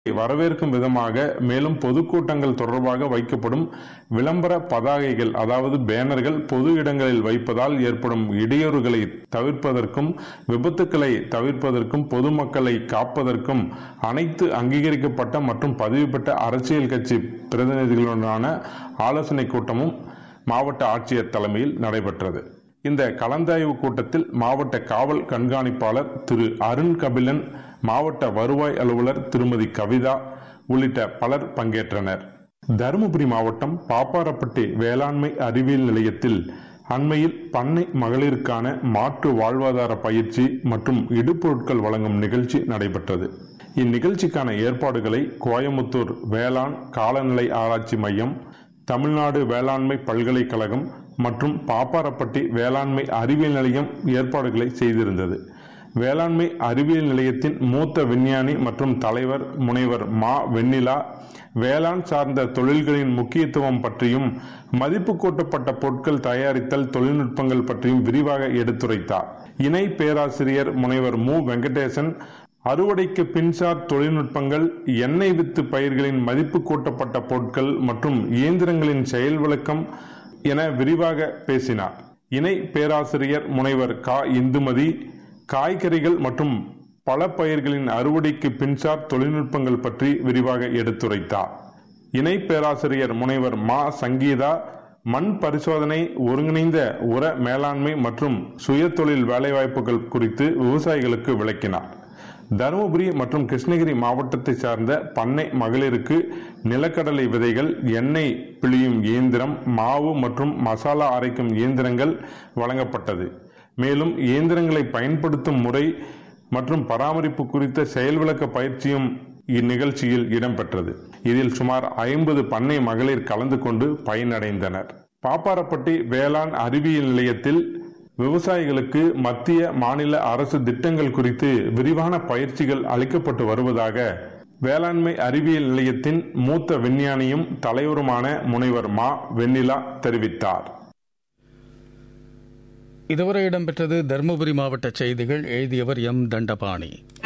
வரவேற்கும் விதமாக மேலும் பொதுக்கூட்டங்கள் தொடர்பாக வைக்கப்படும் விளம்பர பதாகைகள் அதாவது பேனர்கள் பொது இடங்களில் வைப்பதால் ஏற்படும் இடையூறுகளை தவிர்ப்பதற்கும் விபத்துக்களை தவிர்ப்பதற்கும் பொதுமக்களை காப்பதற்கும் அனைத்து அங்கீகரிக்கப்பட்ட மற்றும் பதிவு பெற்ற அரசியல் கட்சி பிரதிநிதிகளுடனான ஆலோசனை கூட்டமும் மாவட்ட ஆட்சியர் தலைமையில் நடைபெற்றது இந்த கலந்தாய்வு கூட்டத்தில் மாவட்ட காவல் கண்காணிப்பாளர் திரு அருண் கபிலன் மாவட்ட வருவாய் அலுவலர் திருமதி கவிதா உள்ளிட்ட பலர் பங்கேற்றனர் தருமபுரி மாவட்டம் பாப்பாரப்பட்டி வேளாண்மை அறிவியல் நிலையத்தில் அண்மையில் பண்ணை மகளிருக்கான மாற்று வாழ்வாதார பயிற்சி மற்றும் இடுபொருட்கள் வழங்கும் நிகழ்ச்சி நடைபெற்றது இந்நிகழ்ச்சிக்கான ஏற்பாடுகளை கோயமுத்தூர் வேளாண் காலநிலை ஆராய்ச்சி மையம் தமிழ்நாடு வேளாண்மை பல்கலைக்கழகம் மற்றும் பாப்பாரப்பட்டி வேளாண்மை அறிவியல் நிலையம் ஏற்பாடுகளை செய்திருந்தது வேளாண்மை அறிவியல் நிலையத்தின் மூத்த விஞ்ஞானி மற்றும் தலைவர் முனைவர் மா வெண்ணிலா வேளாண் சார்ந்த தொழில்களின் முக்கியத்துவம் பற்றியும் மதிப்பு கூட்டப்பட்ட பொருட்கள் தயாரித்தல் தொழில்நுட்பங்கள் பற்றியும் விரிவாக எடுத்துரைத்தார் இணை பேராசிரியர் முனைவர் மு வெங்கடேசன் அறுவடைக்கு பின்சார் தொழில்நுட்பங்கள் எண்ணெய் வித்து பயிர்களின் மதிப்பு கூட்டப்பட்ட பொருட்கள் மற்றும் இயந்திரங்களின் செயல் விளக்கம் என விரிவாக பேசினார் இணை பேராசிரியர் முனைவர் கா இந்துமதி காய்கறிகள் மற்றும் பல பயிர்களின் அறுவடைக்கு பின்சார் தொழில்நுட்பங்கள் பற்றி விரிவாக எடுத்துரைத்தார் இணை பேராசிரியர் முனைவர் மா சங்கீதா மண் பரிசோதனை ஒருங்கிணைந்த உர மேலாண்மை மற்றும் சுயதொழில் வேலைவாய்ப்புகள் குறித்து விவசாயிகளுக்கு விளக்கினார் தருமபுரி மற்றும் கிருஷ்ணகிரி மாவட்டத்தை சார்ந்த பண்ணை மகளிருக்கு நிலக்கடலை விதைகள் எண்ணெய் பிழியும் இயந்திரம் மாவு மற்றும் மசாலா அரைக்கும் இயந்திரங்கள் வழங்கப்பட்டது மேலும் இயந்திரங்களை பயன்படுத்தும் முறை மற்றும் பராமரிப்பு குறித்த செயல் விளக்க பயிற்சியும் இந்நிகழ்ச்சியில் இடம்பெற்றது இதில் சுமார் ஐம்பது பண்ணை மகளிர் கலந்து கொண்டு பயனடைந்தனர் பாப்பாரப்பட்டி வேளாண் அறிவியல் நிலையத்தில் விவசாயிகளுக்கு மத்திய மாநில அரசு திட்டங்கள் குறித்து விரிவான பயிற்சிகள் அளிக்கப்பட்டு வருவதாக வேளாண்மை அறிவியல் நிலையத்தின் மூத்த விஞ்ஞானியும் தலைவருமான முனைவர் மா வெண்ணிலா தெரிவித்தார் இதுவரை இடம்பெற்றது தருமபுரி மாவட்ட செய்திகள் எழுதியவர் எம் தண்டபாணி